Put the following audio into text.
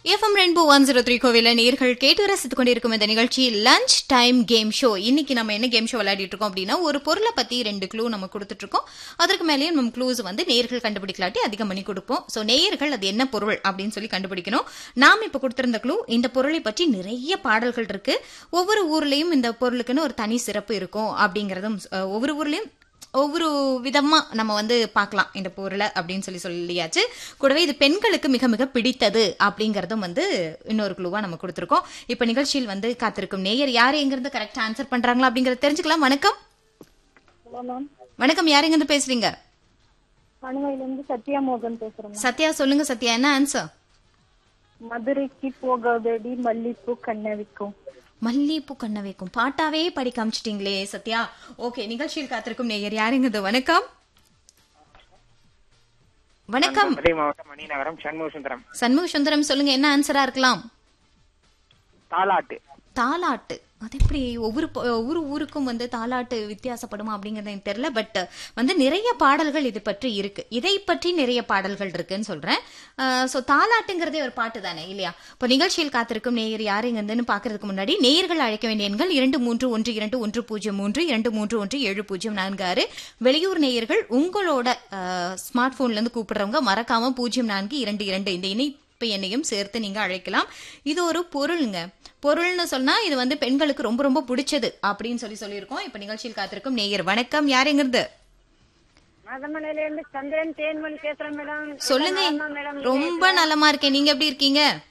FM rainbow one zero three கோவில நேர்கள் கேட்டு ரசித்துக் கொண்டிருக்கும் இந்த நிகழ்ச்சி லஞ்ச் டைம் கேம் ஷோ இன்னைக்கு நம்ம என்ன கேம் ஷோ விளையாடிட்டு இருக்கோம் அப்படின்னா ஒரு பொருளை பத்தி ரெண்டு க்ளூ நம்ம கொடுத்துட்டு இருக்கோம் அதற்கு மேலேயே நம்ம க்ளூஸ் வந்து நேர்கள் கண்டுபிடிக்கலாட்டி அதிகம் பண்ணி கொடுப்போம் சோ நேயர்கள் அது என்ன பொருள் அப்படின்னு சொல்லி கண்டுபிடிக்கணும் நாம் இப்ப கொடுத்திருந்த க்ளூ இந்த பொருளை பற்றி நிறைய பாடல்கள் இருக்கு ஒவ்வொரு ஊர்லயும் இந்த பொருளுக்குன்னு ஒரு தனி சிறப்பு இருக்கும் அப்படிங்கறதும் அஹ், ஒவ்வொரு ஊர்லயும் ஒவ்வொரு விதமா நம்ம வந்து பார்க்கலாம் இந்த பொருளை அப்படின்னு சொல்லி சொல்லியாச்சு கூடவே இது பெண்களுக்கு மிக மிக பிடித்தது அப்படிங்கறதும் வந்து இன்னொரு குழுவா நம்ம கொடுத்திருக்கோம் இப்ப நிகழ்ச்சியில் வந்து காத்திருக்கும் நேயர் யார் எங்கிருந்து கரெக்டா ஆன்சர் பண்றாங்களா அப்படிங்கறத தெரிஞ்சுக்கலாம் வணக்கம் ஹலோ மேம் வணக்கம் யார் எங்கிருந்து பேசுறீங்க கணுவையிலிருந்து சத்யா மோகன் பேசுறேன் மேம் சத்யா சொல்லுங்க சத்யா என்ன ஆன்சர் மதுரைக்கு போகாதடி மல்லிப்பூ கண்ணவிக்கும் மல்லிகைப்பூ கண்ண வைக்கும் பாட்டாவே படி காமிச்சிட்டீங்களே சத்யா ஓகே நிகழ்ச்சியில் காத்திருக்கும் நேயர் யாருங்கிறது வணக்கம் வணக்கம் மதுரை மாவட்டம் மணிநகரம் சண்முக சுந்தரம் சண்முக சுந்தரம் சொல்லுங்க என்ன ஆன்சரா இருக்கலாம் தாலாட்டு தாலாட்டு அது எப்படி ஒவ்வொரு ப- ஒவ்வொரு ஊருக்கும் வந்து தாலாட்டு வித்தியாசப்படுமா அப்படிங்கறது எனக்கு தெரியல பட் வந்து நிறைய பாடல்கள் இது பற்றி இருக்கு இதை பற்றி நிறைய பாடல்கள் இருக்குன்னு சொல்றேன் சோ தாலாட்டுங்கிறதே ஒரு பாட்டு தானே இல்லையா இப்போ நிகழ்ச்சியில் காத்திருக்கும் நேயர் யார் எங்கன்னு பாக்குறதுக்கு முன்னாடி நேயர்கள் அழைக்க வேண்டிய எண்கள் இரண்டு மூன்று ஒன்று இரண்டு ஒன்று பூஜ்ஜியம் மூன்று இரண்டு மூன்று ஒன்று ஏழு பூஜ்ஜியம் நான்கு ஆறு வெளியூர் நேயர்கள் உங்களோட ஸ்மார்ட் போன்ல இருந்து கூப்பிடுறவங்க மறக்காம பூஜ்ஜியம் நான்கு இரண்டு இரண்டு இந்த இணைப்பு எண்ணையும் சேர்த்து நீங்க அழைக்கலாம் இது ஒரு பொருளுங்க பொருள்னு சொன்னா இது வந்து பெண்களுக்கு ரொம்ப ரொம்ப பிடிச்சது அப்படின்னு சொல்லி சொல்லியிருக்கோம் இப்ப நிகழ்ச்சியில் காத்திருக்கும் நேயர் வணக்கம் யாருங்கிறது மதமலையில இருந்து சந்திரன் தேன்மொழி பேசுறேன் மேடம் சொல்லுங்க மேடம் ரொம்ப நலமா இருக்கேன் நீங்க எப்படி இருக்கீங்க